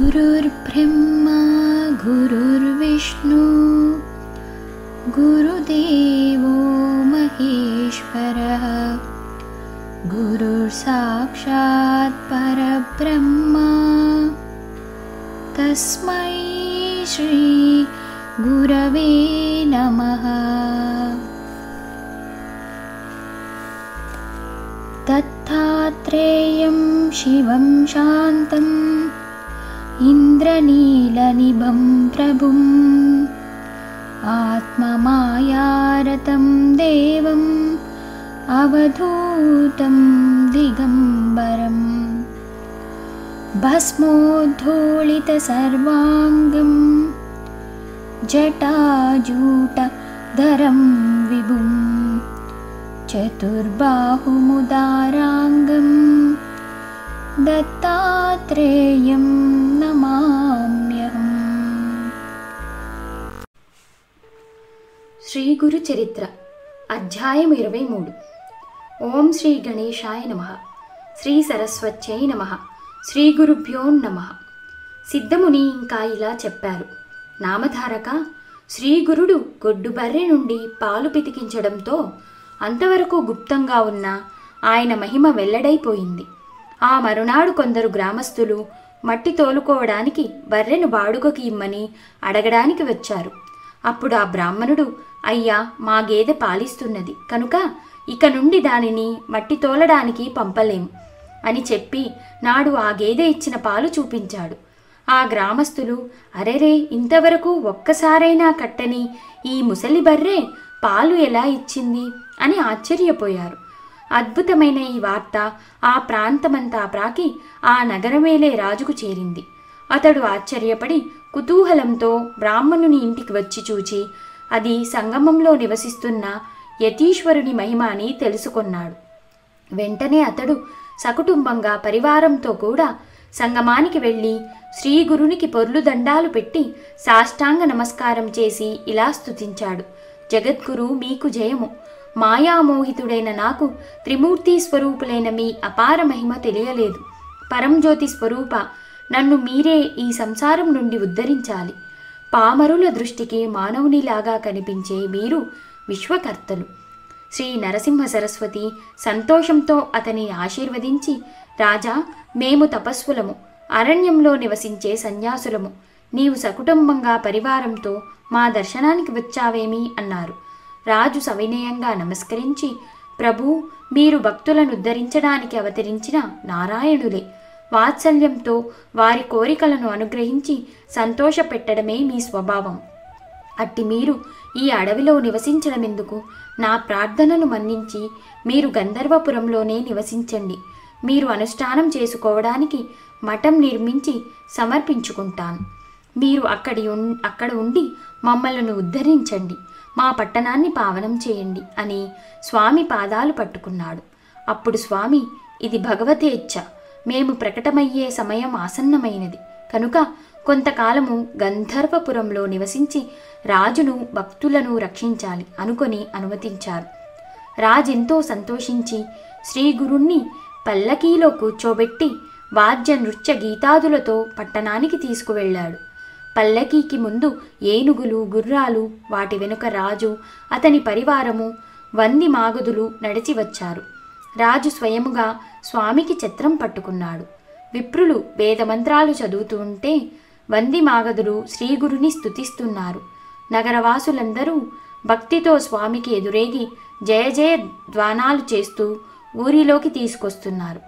गुरुर्ब्रह्मा गुरुर्विष्णु गुरुदेवो महेश्वरः गुरुर्साक्षात् परब्रह्मा तस्मै श्रीगुरवे नमः दत्तात्रेयं शिवं शान्तम् इन्द्रनीलनिभं प्रभुम् आत्ममायारतं देवम् अवधूतं दिगम्बरम् भस्मोद्धूलितसर्वाङ्गं जटाजूटधरं विभुम् चतुर्बाहुमुदाराङ्गं दत्तात्रेयं नमाम्यहम् శ్రీ గురు చరిత్ర అధ్యాయం ఇరవై మూడు ఓం శ్రీ గణేశాయ నమ శ్రీ సరస్వత్యై నమ శ్రీ గురుభ్యో నమ సిద్ధముని ఇంకా ఇలా చెప్పారు నామధారక శ్రీ గురుడు గొడ్డు బర్రె నుండి పాలు పితికించడంతో అంతవరకు గుప్తంగా ఉన్న ఆయన మహిమ వెల్లడైపోయింది ఆ మరునాడు కొందరు గ్రామస్తులు మట్టి తోలుకోవడానికి బర్రెను బాడుగకి ఇమ్మని అడగడానికి వచ్చారు అప్పుడు ఆ బ్రాహ్మణుడు అయ్యా మా గేదె పాలిస్తున్నది కనుక ఇక నుండి దానిని మట్టి తోలడానికి పంపలేం అని చెప్పి నాడు ఆ గేదె ఇచ్చిన పాలు చూపించాడు ఆ గ్రామస్తులు అరెరే ఇంతవరకు ఒక్కసారైనా కట్టని ఈ ముసలి బర్రె పాలు ఎలా ఇచ్చింది అని ఆశ్చర్యపోయారు అద్భుతమైన ఈ వార్త ఆ ప్రాంతమంతా ప్రాకి ఆ నగరమేలే రాజుకు చేరింది అతడు ఆశ్చర్యపడి కుతూహలంతో బ్రాహ్మణుని ఇంటికి వచ్చి చూచి అది సంగమంలో నివసిస్తున్న యతీశ్వరుని మహిమ అని తెలుసుకొన్నాడు వెంటనే అతడు సకుటుంబంగా పరివారంతో కూడా సంగమానికి వెళ్ళి శ్రీ గురునికి పొర్లు దండాలు పెట్టి సాష్టాంగ నమస్కారం చేసి ఇలా స్తుతించాడు జగద్గురు మీకు జయము మాయామోహితుడైన నాకు త్రిమూర్తి స్వరూపులైన మీ అపార మహిమ తెలియలేదు పరంజ్యోతి స్వరూప నన్ను మీరే ఈ సంసారం నుండి ఉద్ధరించాలి పామరుల దృష్టికి మానవునిలాగా కనిపించే మీరు విశ్వకర్తలు శ్రీ నరసింహ సరస్వతి సంతోషంతో అతని ఆశీర్వదించి రాజా మేము తపస్సులము అరణ్యంలో నివసించే సన్యాసులము నీవు సకుటుంబంగా పరివారంతో మా దర్శనానికి వచ్చావేమి అన్నారు రాజు సవినయంగా నమస్కరించి ప్రభు మీరు భక్తులను ఉద్ధరించడానికి అవతరించిన నారాయణులే వాత్సల్యంతో వారి కోరికలను అనుగ్రహించి సంతోషపెట్టడమే మీ స్వభావం అట్టి మీరు ఈ అడవిలో నివసించడమెందుకు నా ప్రార్థనను మన్నించి మీరు గంధర్వపురంలోనే నివసించండి మీరు అనుష్ఠానం చేసుకోవడానికి మఠం నిర్మించి సమర్పించుకుంటాను మీరు అక్కడి ఉన్- అక్కడ ఉండి మమ్మల్ని ఉద్ధరించండి మా పట్టణాన్ని పావనం చేయండి అని స్వామి పాదాలు పట్టుకున్నాడు అప్పుడు స్వామి ఇది భగవతేచ్ఛ మేము ప్రకటమయ్యే సమయం ఆసన్నమైనది కనుక కొంతకాలము గంధర్వపురంలో నివసించి రాజును భక్తులను రక్షించాలి అనుకొని అనుమతించారు రాజెంతో సంతోషించి శ్రీ గురుణ్ణి పల్లకీలో కూర్చోబెట్టి వాద్య నృత్య గీతాదులతో పట్టణానికి తీసుకువెళ్ళాడు పల్లకీకి ముందు ఏనుగులు గుర్రాలు వాటి వెనుక రాజు అతని పరివారము వంది మాగదులు నడిచి వచ్చారు రాజు స్వయముగా స్వామికి ఛత్రం పట్టుకున్నాడు విప్రులు వేదమంత్రాలు చదువుతూ ఉంటే వంది మాగదులు శ్రీగురుని స్తుతిస్తున్నారు నగరవాసులందరూ భక్తితో స్వామికి ఎదురేగి జయ జయ ధ్వానాలు చేస్తూ ఊరిలోకి తీసుకొస్తున్నారు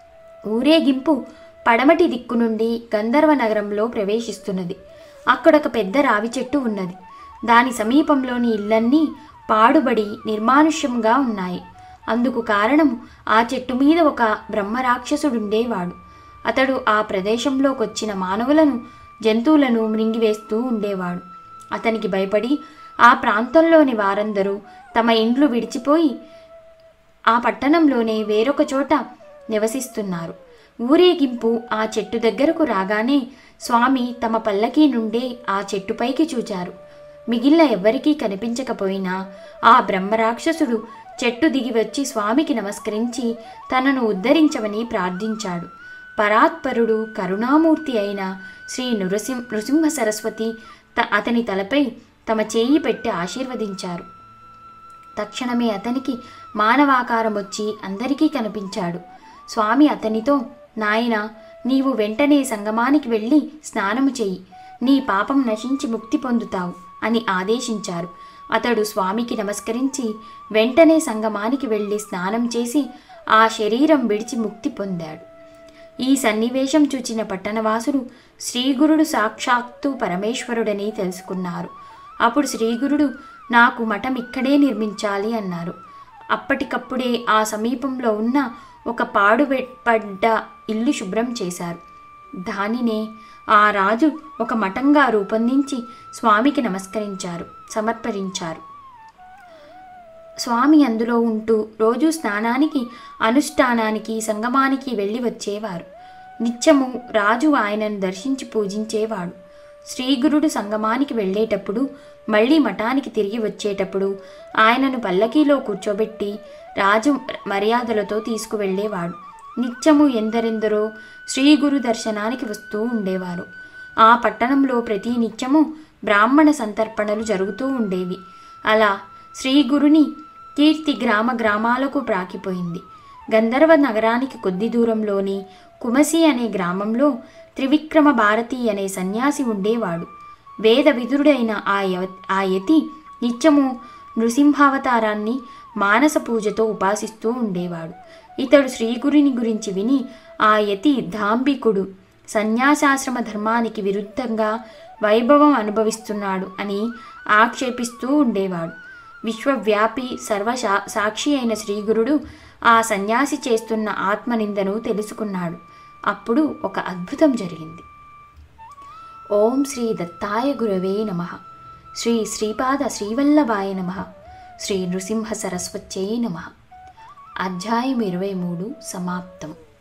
ఊరేగింపు పడమటి దిక్కు నుండి గంధర్వ నగరంలో ప్రవేశిస్తున్నది అక్కడొక పెద్ద రావి చెట్టు ఉన్నది దాని సమీపంలోని ఇళ్ళన్నీ పాడుబడి నిర్మానుష్యంగా ఉన్నాయి అందుకు కారణం ఆ చెట్టు మీద ఒక బ్రహ్మరాక్షసుడుండేవాడు అతడు ఆ ప్రదేశంలోకొచ్చిన మానవులను జంతువులను మృంగివేస్తూ ఉండేవాడు అతనికి భయపడి ఆ ప్రాంతంలోని వారందరూ తమ ఇండ్లు విడిచిపోయి ఆ పట్టణంలోనే వేరొక చోట నివసిస్తున్నారు ఊరేగింపు ఆ చెట్టు దగ్గరకు రాగానే స్వామి తమ పల్లకీ నుండే ఆ చెట్టుపైకి చూచారు మిగిలిన ఎవ్వరికీ కనిపించకపోయినా ఆ బ్రహ్మరాక్షసుడు చెట్టు దిగి వచ్చి స్వామికి నమస్కరించి తనను ఉద్ధరించమని ప్రార్థించాడు పరాత్పరుడు కరుణామూర్తి అయిన శ్రీ నృసింహ నృసింహ సరస్వతి త అతని తలపై తమ చేయి పెట్టి ఆశీర్వదించారు తక్షణమే అతనికి మానవాకారం వచ్చి అందరికీ కనిపించాడు స్వామి అతనితో నాయన నీవు వెంటనే సంగమానికి వెళ్ళి స్నానము చెయ్యి నీ పాపం నశించి ముక్తి పొందుతావు అని ఆదేశించారు అతడు స్వామికి నమస్కరించి వెంటనే సంగమానికి వెళ్ళి స్నానం చేసి ఆ శరీరం విడిచి ముక్తి పొందాడు ఈ సన్నివేశం చూచిన పట్టణవాసులు శ్రీగురుడు సాక్షాత్తు పరమేశ్వరుడని తెలుసుకున్నారు అప్పుడు శ్రీగురుడు నాకు మఠం ఇక్కడే నిర్మించాలి అన్నారు అప్పటికప్పుడే ఆ సమీపంలో ఉన్న ఒక పాడుపడ్డ ఇల్లు శుభ్రం చేశారు దానినే ఆ రాజు ఒక మఠంగా రూపొందించి స్వామికి నమస్కరించారు సమర్పరించారు స్వామి అందులో ఉంటూ రోజు స్నానానికి అనుష్ఠానానికి సంగమానికి వెళ్ళి వచ్చేవారు నిత్యము రాజు ఆయనను దర్శించి పూజించేవాడు శ్రీగురుడు సంగమానికి వెళ్ళేటప్పుడు మళ్ళీ మఠానికి తిరిగి వచ్చేటప్పుడు ఆయనను పల్లకీలో కూర్చోబెట్టి రాజు మర్యాదలతో తీసుకువెళ్ళేవాడు నిత్యము ఎందరెందరో శ్రీగురు దర్శనానికి వస్తూ ఉండేవారు ఆ పట్టణంలో ప్రతి నిత్యము బ్రాహ్మణ సంతర్పణలు జరుగుతూ ఉండేవి అలా శ్రీగురుని కీర్తి గ్రామ గ్రామాలకు ప్రాకిపోయింది గంధర్వ నగరానికి కొద్ది దూరంలోని కుమసి అనే గ్రామంలో త్రివిక్రమ భారతి అనే సన్యాసి ఉండేవాడు వేద విదురుడైన ఆ యవ- ఆ యతి నిత్యము నృసింహావతారాన్ని మానస పూజతో ఉపాసిస్తూ ఉండేవాడు ఇతడు శ్రీగురుని గురించి విని ఆ యతి ధాంబికుడు సన్యాసాశ్రమ ధర్మానికి విరుద్ధంగా వైభవం అనుభవిస్తున్నాడు అని ఆక్షేపిస్తూ ఉండేవాడు విశ్వవ్యాపి సర్వశా సాక్షి అయిన శ్రీగురుడు ఆ సన్యాసి చేస్తున్న ఆత్మనిందను తెలుసుకున్నాడు అప్పుడు ఒక అద్భుతం జరిగింది ఓం శ్రీ దత్తాయ గురవే నమ శ్రీ శ్రీపాద శ్రీవల్లభాయ నమ శ్రీ నృసింహ సరస్వత్యై నమ అధ్యాయం ఇరవై మూడు సమాప్తం